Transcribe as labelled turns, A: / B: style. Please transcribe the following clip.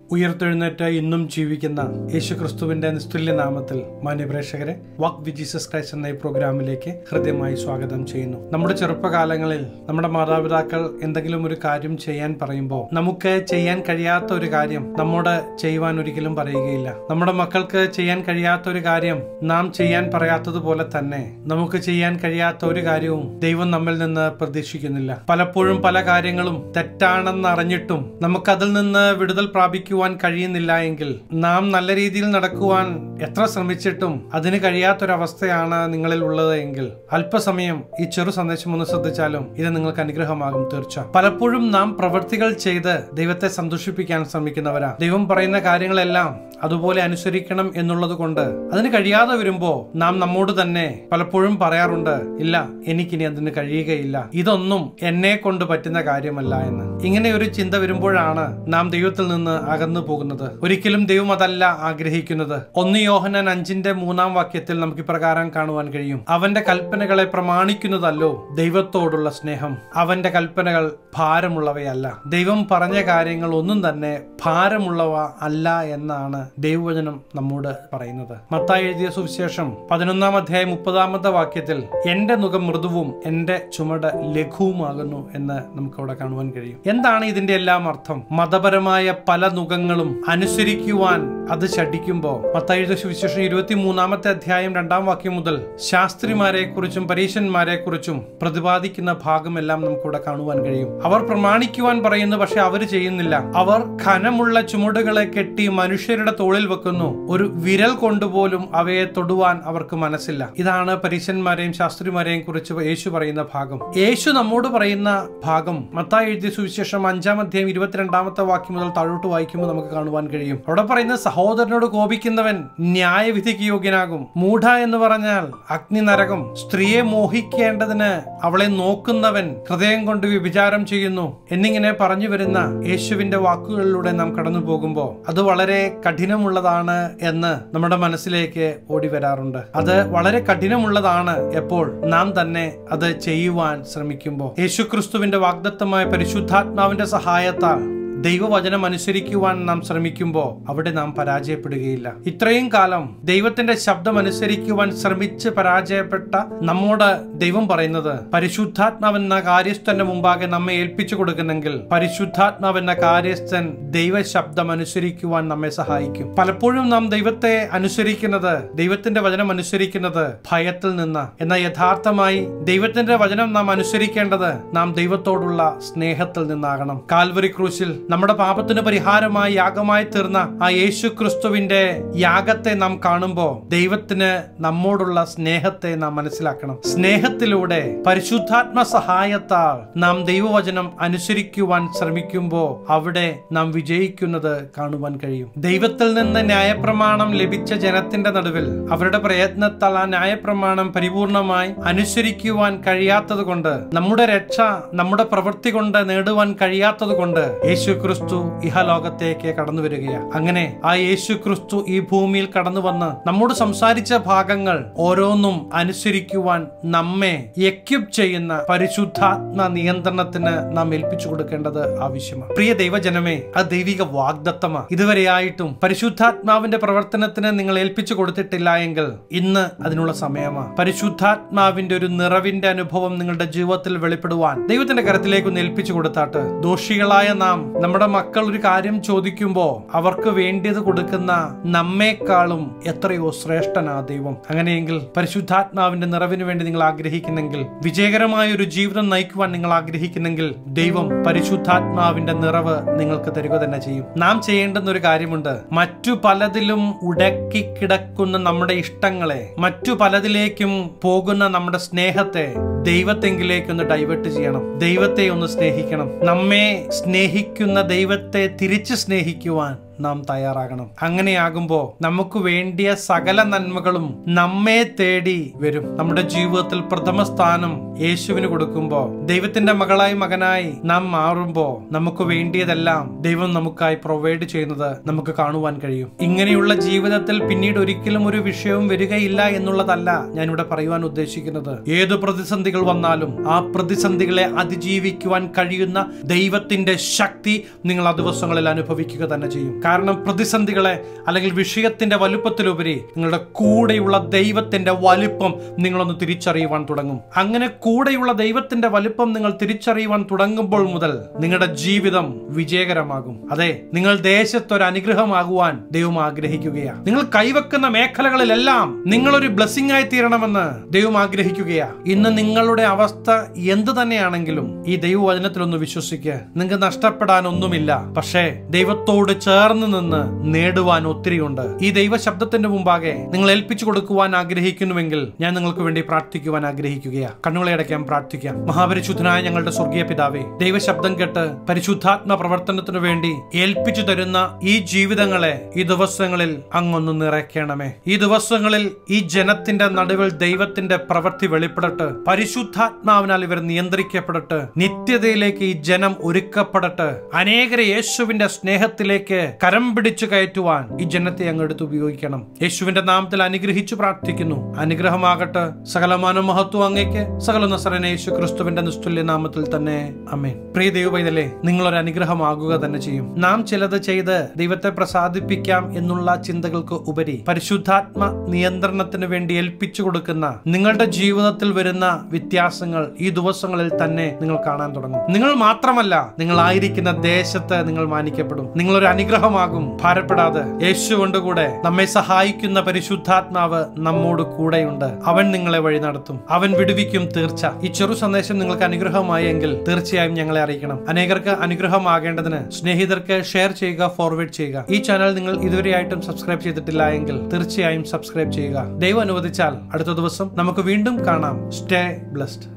A: ഉയർത്തെഴുന്നേറ്റ് ഇന്നും ജീവിക്കുന്ന യേശുക്രിസ്തുവിന്റെ നിസ്തുല്യ നാമത്തിൽ മാന്യപ്രേക്ഷകരെ വാക്ക് വി ജീസസ് ക്രൈസ്റ്റ് എന്ന ഈ പ്രോഗ്രാമിലേക്ക് ഹൃദ്യമായി സ്വാഗതം ചെയ്യുന്നു നമ്മുടെ ചെറുപ്പകാലങ്ങളിൽ നമ്മുടെ മാതാപിതാക്കൾ എന്തെങ്കിലും ഒരു കാര്യം ചെയ്യാൻ പറയുമ്പോൾ നമുക്ക് ചെയ്യാൻ കഴിയാത്ത ഒരു കാര്യം നമ്മോട് ചെയ്യുവാൻ ഒരിക്കലും പറയുകയില്ല നമ്മുടെ മക്കൾക്ക് ചെയ്യാൻ കഴിയാത്ത ഒരു കാര്യം നാം ചെയ്യാൻ പറയാത്തതുപോലെ തന്നെ നമുക്ക് ചെയ്യാൻ കഴിയാത്ത ഒരു കാര്യവും ദൈവം നമ്മിൽ നിന്ന് പ്രതീക്ഷിക്കുന്നില്ല പലപ്പോഴും പല കാര്യങ്ങളും തെറ്റാണെന്ന് അറിഞ്ഞിട്ടും നമുക്കതിൽ നിന്ന് വിടുതൽ പ്രാപിക്കുവാൻ കഴിയുന്നില്ല എങ്കിൽ നാം നല്ല രീതിയിൽ നടക്കുവാൻ എത്ര ശ്രമിച്ചിട്ടും അതിന് കഴിയാത്തൊരവസ്ഥയാണ് നിങ്ങളിൽ ഉള്ളത് എങ്കിൽ അല്പസമയം ഈ ചെറു സന്ദേശം ഒന്ന് ശ്രദ്ധിച്ചാലും ഇത് നിങ്ങൾക്ക് അനുഗ്രഹമാകും തീർച്ച പലപ്പോഴും നാം പ്രവൃത്തികൾ ചെയ്ത് ദൈവത്തെ സന്തോഷിപ്പിക്കാൻ ശ്രമിക്കുന്നവരാ ദൈവം പറയുന്ന കാര്യങ്ങളെല്ലാം അതുപോലെ അനുസരിക്കണം എന്നുള്ളത് കൊണ്ട് അതിന് കഴിയാതെ വരുമ്പോ നാം നമ്മോട് തന്നെ പലപ്പോഴും പറയാറുണ്ട് ഇല്ല എനിക്കിനി അതിന് കഴിയുകയില്ല ഇതൊന്നും എന്നെ കൊണ്ട് പറ്റുന്ന കാര്യമല്ല എന്ന് ഇങ്ങനെ ഒരു ചിന്ത വരുമ്പോഴാണ് നാം ദൈവത്തിൽ നിന്ന് അകന്നു പോകുന്നത് ഒരിക്കലും ദൈവം അതല്ല ആഗ്രഹിക്കുന്നത് ഒന്ന് യോഹനാൻ അഞ്ചിന്റെ മൂന്നാം വാക്യത്തിൽ നമുക്ക് ഇപ്രകാരം കാണുവാൻ കഴിയും അവന്റെ കൽപ്പനകളെ പ്രമാണിക്കുന്നതല്ലോ ദൈവത്തോടുള്ള സ്നേഹം അവന്റെ കൽപ്പനകൾ ഭാരമുള്ളവയല്ല ദൈവം പറഞ്ഞ കാര്യങ്ങൾ ഒന്നും തന്നെ ഭാരമുള്ളവ അല്ല എന്നാണ് ദൈവവചനം നമ്മോട് പറയുന്നത് മത്തായി എഴുതിയ സുവിശേഷം പതിനൊന്നാം അധ്യായം മുപ്പതാമത്തെ വാക്യത്തിൽ എന്റെ മുഖം മൃദുവും എന്റെ ചുമട് ലഘുവുമാകുന്നു എന്ന് നമുക്ക് അവിടെ കാണുവാൻ കഴിയും എന്താണ് ഇതിന്റെ എല്ലാം അർത്ഥം മതപരമായ പല നുഖങ്ങളും അനുസരിക്കുവാൻ അത് ശഠിക്കുമ്പോ മത്തായി എഴുതിയ സുവിശേഷം ഇരുപത്തി മൂന്നാമത്തെ അധ്യായം രണ്ടാം വാക്യം മുതൽ ശാസ്ത്രിമാരെ കുറിച്ചും പരീശന്മാരെ കുറിച്ചും പ്രതിപാദിക്കുന്ന ഭാഗമെല്ലാം നമുക്കിവിടെ കാണുവാൻ കഴിയും അവർ പ്രമാണിക്കുവാൻ പറയുന്നു പക്ഷെ അവർ ചെയ്യുന്നില്ല അവർ ഖനമുള്ള ചുമടുകളെ കെട്ടി മനുഷ്യരുടെ തോളിൽ വെക്കുന്നു ഒരു വിരൽ കൊണ്ടുപോലും അവയെ തൊടുവാൻ അവർക്ക് മനസ്സില്ല ഇതാണ് പരീശന്മാരെയും ശാസ്ത്രിമാരെയും കുറിച്ച് യേശു പറയുന്ന ഭാഗം യേശു നമ്മോട് പറയുന്ന ഭാഗം മത്തായി എഴുതിയ സുവിശേഷം അഞ്ചാം അധ്യായം ഇരുപത്തിരണ്ടാമത്തെ വാക്യം മുതൽ താഴോട്ട് വായിക്കുമ്പോൾ നമുക്ക് കാണുവാൻ കഴിയും അവിടെ പറയുന്ന സഹോദരനോട് കോപിക്കുന്നവൻ ന്യായവിധിക്ക് യോഗ്യനാകും മൂഢ എന്ന് പറഞ്ഞാൽ അഗ്നി നരകം സ്ത്രീയെ മോഹിക്കേണ്ടതിന് അവളെ നോക്കുന്നവൻ ഹൃദയം കൊണ്ട് വിചാരം ചെയ്യുന്നു എന്നിങ്ങനെ പറഞ്ഞു വരുന്ന യേശുവിന്റെ വാക്കുകളിലൂടെ നാം കടന്നു പോകുമ്പോൾ അത് വളരെ കഠിനമുള്ളതാണ് എന്ന് നമ്മുടെ മനസ്സിലേക്ക് ഓടി വരാറുണ്ട് അത് വളരെ കഠിനമുള്ളതാണ് എപ്പോൾ നാം തന്നെ അത് ചെയ്യുവാൻ ശ്രമിക്കുമ്പോൾ യേശുക്രിസ്തുവിന്റെ വാഗ്ദത്തമായ പരിശുദ്ധാത്മാവിന്റെ സഹായത്താൽ ദൈവവചനം അനുസരിക്കുവാൻ നാം ശ്രമിക്കുമ്പോൾ അവിടെ നാം പരാജയപ്പെടുകയില്ല ഇത്രയും കാലം ദൈവത്തിന്റെ ശബ്ദം അനുസരിക്കുവാൻ ശ്രമിച്ച് പരാജയപ്പെട്ട നമ്മോട് ദൈവം പറയുന്നത് പരിശുദ്ധാത്മാവെന്ന കാര്യസ്ഥന്റെ മുമ്പാകെ നമ്മെ ഏൽപ്പിച്ചു കൊടുക്കുന്നെങ്കിൽ പരിശുദ്ധാത്മാവെന്ന കാര്യസ്ഥൻ ദൈവശബ്ദം അനുസരിക്കുവാൻ നമ്മെ സഹായിക്കും പലപ്പോഴും നാം ദൈവത്തെ അനുസരിക്കുന്നത് ദൈവത്തിന്റെ വചനം അനുസരിക്കുന്നത് ഭയത്തിൽ നിന്ന് എന്നാൽ യഥാർത്ഥമായി ദൈവത്തിന്റെ വചനം നാം അനുസരിക്കേണ്ടത് നാം ദൈവത്തോടുള്ള സ്നേഹത്തിൽ നിന്നാകണം കാൽവരി ക്രൂശിൽ നമ്മുടെ പാപത്തിന് പരിഹാരമായി യാഗമായി തീർന്ന ആ യേശു ക്രിസ്തുവിന്റെ യാഗത്തെ നാം കാണുമ്പോൾ ദൈവത്തിന് നമ്മോടുള്ള സ്നേഹത്തെ നാം മനസ്സിലാക്കണം സ്നേഹത്തിലൂടെ പരിശുദ്ധാത്മ സഹായത്താൽ നാം ദൈവവചനം അനുസരിക്കുവാൻ ശ്രമിക്കുമ്പോൾ അവിടെ നാം വിജയിക്കുന്നത് കാണുവാൻ കഴിയും ദൈവത്തിൽ നിന്ന് ന്യായപ്രമാണം ലഭിച്ച ജനത്തിന്റെ നടുവിൽ അവരുടെ പ്രയത്നത്താൽ ആ ന്യായപ്രമാണം പരിപൂർണമായി അനുസരിക്കുവാൻ കഴിയാത്തത് കൊണ്ട് നമ്മുടെ രക്ഷ നമ്മുടെ പ്രവൃത്തി കൊണ്ട് നേടുവാൻ കഴിയാത്തത് കൊണ്ട് യേശു ക്രിസ്തു ഇഹലോകത്തേക്ക് കടന്നു വരികയാണ് അങ്ങനെ ആ യേശു ക്രിസ്തു ഈ ഭൂമിയിൽ കടന്നു വന്ന് നമ്മോട് സംസാരിച്ച ഭാഗങ്ങൾ ഓരോന്നും അനുസരിക്കുവാൻ നമ്മെ എക്യുപ് ചെയ്യുന്ന പരിശുദ്ധാത്മ നിയന്ത്രണത്തിന് നാം ഏൽപ്പിച്ചു കൊടുക്കേണ്ടത് ആവശ്യമാണ് പ്രിയ ദൈവജനമേ അത് ദൈവിക വാഗ്ദത്തമാണ് ഇതുവരെയായിട്ടും പരിശുദ്ധാത്മാവിന്റെ പ്രവർത്തനത്തിന് നിങ്ങൾ ഏൽപ്പിച്ചു കൊടുത്തിട്ടില്ല എങ്കിൽ ഇന്ന് അതിനുള്ള സമയമാണ് പരിശുദ്ധാത്മാവിന്റെ ഒരു നിറവിന്റെ അനുഭവം നിങ്ങളുടെ ജീവിതത്തിൽ വെളിപ്പെടുവാൻ ദൈവത്തിന്റെ കരത്തിലേക്ക് ഒന്ന് ഏൽപ്പിച്ചു കൊടുത്താട്ട് ദോഷികളായ നാം നമ്മുടെ മക്കൾ ഒരു കാര്യം ചോദിക്കുമ്പോൾ അവർക്ക് വേണ്ടിയത് കൊടുക്കുന്ന നമ്മേക്കാളും എത്രയോ ശ്രേഷ്ഠനാ ദൈവം അങ്ങനെയെങ്കിൽ പരിശുദ്ധാത്മാവിന്റെ നിറവിന് വേണ്ടി നിങ്ങൾ ആഗ്രഹിക്കുന്നെങ്കിൽ വിജയകരമായ ഒരു ജീവിതം നയിക്കുവാൻ നിങ്ങൾ ആഗ്രഹിക്കുന്നെങ്കിൽ ദൈവം പരിശുദ്ധാത്മാവിന്റെ നിറവ് നിങ്ങൾക്ക് തരിക തന്നെ ചെയ്യും നാം ചെയ്യേണ്ടുന്ന ഒരു കാര്യമുണ്ട് മറ്റു പലതിലും ഉടക്കി കിടക്കുന്ന നമ്മുടെ ഇഷ്ടങ്ങളെ മറ്റു പലതിലേക്കും പോകുന്ന നമ്മുടെ സ്നേഹത്തെ ദൈവത്തെങ്കിലേക്ക് ഒന്ന് ഡൈവേർട്ട് ചെയ്യണം ദൈവത്തെ ഒന്ന് സ്നേഹിക്കണം നമ്മെ സ്നേഹിക്കുന്ന ദൈവത്തെ തിരിച്ചു സ്നേഹിക്കുവാൻ നാം തയ്യാറാകണം അങ്ങനെയാകുമ്പോൾ നമുക്ക് വേണ്ടിയ സകല നന്മകളും നമ്മെ തേടി വരും നമ്മുടെ ജീവിതത്തിൽ പ്രഥമ സ്ഥാനം യേശുവിന് കൊടുക്കുമ്പോൾ ദൈവത്തിന്റെ മകളായി മകനായി നാം മാറുമ്പോൾ നമുക്ക് വേണ്ടിയതെല്ലാം ദൈവം നമുക്കായി പ്രൊവൈഡ് ചെയ്യുന്നത് നമുക്ക് കാണുവാൻ കഴിയും ഇങ്ങനെയുള്ള ജീവിതത്തിൽ പിന്നീട് ഒരിക്കലും ഒരു വിഷയവും വരികയില്ല എന്നുള്ളതല്ല ഞാനിവിടെ പറയുവാൻ ഉദ്ദേശിക്കുന്നത് ഏത് പ്രതിസന്ധികൾ വന്നാലും ആ പ്രതിസന്ധികളെ അതിജീവിക്കുവാൻ കഴിയുന്ന ദൈവത്തിന്റെ ശക്തി നിങ്ങൾ ആ ദിവസങ്ങളിൽ അനുഭവിക്കുക തന്നെ ചെയ്യും കാരണം പ്രതിസന്ധികളെ അല്ലെങ്കിൽ വിഷയത്തിന്റെ വലുപ്പത്തിലുപരി നിങ്ങളുടെ കൂടെയുള്ള ദൈവത്തിന്റെ വലുപ്പം നിങ്ങളൊന്ന് തിരിച്ചറിയുവാൻ തുടങ്ങും അങ്ങനെ കൂടെയുള്ള ദൈവത്തിന്റെ വലുപ്പം നിങ്ങൾ തിരിച്ചറിയുവാൻ തുടങ്ങുമ്പോൾ മുതൽ നിങ്ങളുടെ ജീവിതം വിജയകരമാകും അതെ നിങ്ങൾ ദേശത്തൊരു അനുഗ്രഹമാകുവാൻ ദൈവം ആഗ്രഹിക്കുകയാണ് നിങ്ങൾ കൈവെക്കുന്ന മേഖലകളിലെല്ലാം നിങ്ങളൊരു ബ്ലെസ്സിംഗ് ആയി തീരണമെന്ന് ദൈവം ആഗ്രഹിക്കുകയാ ഇന്ന് നിങ്ങളുടെ അവസ്ഥ എന്ത് തന്നെയാണെങ്കിലും ഈ ദൈവവചനത്തിലൊന്ന് വിശ്വസിക്കുക നിങ്ങൾക്ക് നഷ്ടപ്പെടാൻ ഒന്നുമില്ല പക്ഷേ ദൈവത്തോട് ചേർന്ന് നിന്ന് നേടുവാൻ ഒത്തിരിയുണ്ട് ഈ ദൈവ ശബ്ദത്തിന്റെ മുമ്പാകെ നിങ്ങൾ ഏൽപ്പിച്ചു കൊടുക്കുവാൻ ആഗ്രഹിക്കുന്നുവെങ്കിൽ ഞാൻ നിങ്ങൾക്ക് വേണ്ടി പ്രാർത്ഥിക്കുവാൻ ആഗ്രഹിക്കുകയാ കണ്ണുകളെ അടയ്ക്കാൻ പ്രാർത്ഥിക്കാം മഹാപരിശുദ്ധനായ ഞങ്ങളുടെ സ്വർഗീയ പിതാവേ ദൈവശബ്ദം കേട്ട് പരിശുദ്ധാത്മ പ്രവർത്തനത്തിനു വേണ്ടി ഏൽപ്പിച്ചു തരുന്ന ഈ ജീവിതങ്ങളെ ഈ ദിവസങ്ങളിൽ അങ്ങൊന്ന് നിറയ്ക്കണമേ ഈ ദിവസങ്ങളിൽ ഈ ജനത്തിന്റെ നടുവിൽ ദൈവത്തിന്റെ പ്രവൃത്തി വെളിപ്പെടട്ട് പരിശുദ്ധാത്മാവിനാൽ ഇവർ നിയന്ത്രിക്കപ്പെടട്ട് നിത്യതയിലേക്ക് ഈ ജനം ഒരുക്കപ്പെടട്ട് അനേകരെ യേശുവിന്റെ സ്നേഹത്തിലേക്ക് കരം പിടിച്ചു കയറ്റുവാൻ ഈ ജനത്തെ അങ്ങ് എടുത്ത് ഉപയോഗിക്കണം യേശുവിന്റെ നാമത്തിൽ അനുഗ്രഹിച്ചു പ്രാർത്ഥിക്കുന്നു അനുഗ്രഹമാകട്ടെ സകലമാന മഹത്വം അങ്ങേക്ക് സകല നസറന യേശു ക്രിസ്തുവിന്റെ നിസ്തുല്യ നാമത്തിൽ തന്നെ അമേൻ പ്രിയ ദൈവപൈതലേ നിങ്ങളൊരു അനുഗ്രഹമാകുക തന്നെ ചെയ്യും നാം ചിലത് ചെയ്ത് ദൈവത്തെ പ്രസാദിപ്പിക്കാം എന്നുള്ള ചിന്തകൾക്ക് ഉപരി പരിശുദ്ധാത്മ നിയന്ത്രണത്തിന് വേണ്ടി ഏൽപ്പിച്ചു കൊടുക്കുന്ന നിങ്ങളുടെ ജീവിതത്തിൽ വരുന്ന വ്യത്യാസങ്ങൾ ഈ ദിവസങ്ങളിൽ തന്നെ നിങ്ങൾ കാണാൻ തുടങ്ങും നിങ്ങൾ മാത്രമല്ല നിങ്ങൾ ആയിരിക്കുന്ന ദേശത്ത് നിങ്ങൾ മാനിക്കപ്പെടും നിങ്ങളൊരു അനുഗ്രഹമാകും ഭാരപ്പെടാതെ യേശു കൊണ്ടുകൂടെ നമ്മെ സഹായിക്കുന്ന പരിശുദ്ധാത്മാവ് നമ്മോട് കൂടെയുണ്ട് അവൻ നിങ്ങളെ വഴി നടത്തും അവൻ വിടുവിക്കും തീർച്ച ഈ ചെറു സന്ദേശം നിങ്ങൾക്ക് അനുഗ്രഹമായി എങ്കിൽ തീർച്ചയായും ഞങ്ങളെ അറിയിക്കണം അനേകർക്ക് അനുഗ്രഹമാകേണ്ടതിന് സ്നേഹിതർക്ക് ഷെയർ ചെയ്യുക ഫോർവേഡ് ചെയ്യുക ഈ ചാനൽ നിങ്ങൾ ഇതുവരെയായിട്ടും സബ്സ്ക്രൈബ് ചെയ്തിട്ടില്ല എങ്കിൽ തീർച്ചയായും സബ്സ്ക്രൈബ് ചെയ്യുക ദൈവം അനുവദിച്ചാൽ അടുത്ത ദിവസം നമുക്ക് വീണ്ടും കാണാം സ്റ്റേ ബ്ലസ്ഡ്